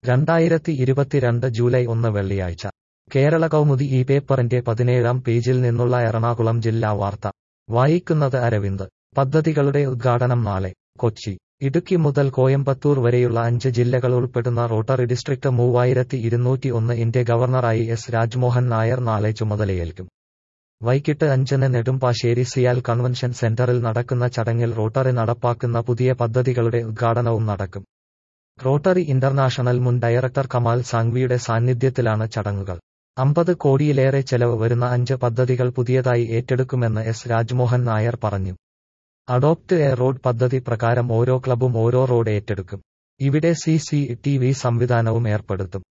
രണ്ടായിരത്തി ഇരുപത്തിരണ്ട് ജൂലൈ ഒന്ന് വെള്ളിയാഴ്ച കേരള കൗമുദി ഈ പേപ്പറിന്റെ പതിനേഴാം പേജിൽ നിന്നുള്ള എറണാകുളം ജില്ലാ വാർത്ത വായിക്കുന്നത് അരവിന്ദ് പദ്ധതികളുടെ ഉദ്ഘാടനം നാളെ കൊച്ചി ഇടുക്കി മുതൽ കോയമ്പത്തൂർ വരെയുള്ള അഞ്ച് ജില്ലകൾ ഉൾപ്പെടുന്ന റോട്ടറി ഡിസ്ട്രിക്ട് മൂവായിരത്തി ഇരുന്നൂറ്റി ഒന്ന് ഇന്റെ ഗവർണറായി എസ് രാജ്മോഹൻ നായർ നാളെ ചുമതലയേൽക്കും വൈകിട്ട് അഞ്ചിന് നെടുമ്പാശ്ശേരി സിയാൽ കൺവെൻഷൻ സെന്ററിൽ നടക്കുന്ന ചടങ്ങിൽ റോട്ടറി നടപ്പാക്കുന്ന പുതിയ പദ്ധതികളുടെ ഉദ്ഘാടനവും നടക്കും റോട്ടറി ഇന്റർനാഷണൽ മുൻ ഡയറക്ടർ കമാൽ സാങ്വിയുടെ സാന്നിധ്യത്തിലാണ് ചടങ്ങുകൾ അമ്പത് കോടിയിലേറെ ചെലവ് വരുന്ന അഞ്ച് പദ്ധതികൾ പുതിയതായി ഏറ്റെടുക്കുമെന്ന് എസ് രാജ്മോഹൻ നായർ പറഞ്ഞു അഡോപ്റ്റ് എ റോഡ് പദ്ധതി പ്രകാരം ഓരോ ക്ലബും ഓരോ റോഡ് ഏറ്റെടുക്കും ഇവിടെ സി സി ടി വി സംവിധാനവും ഏർപ്പെടുത്തും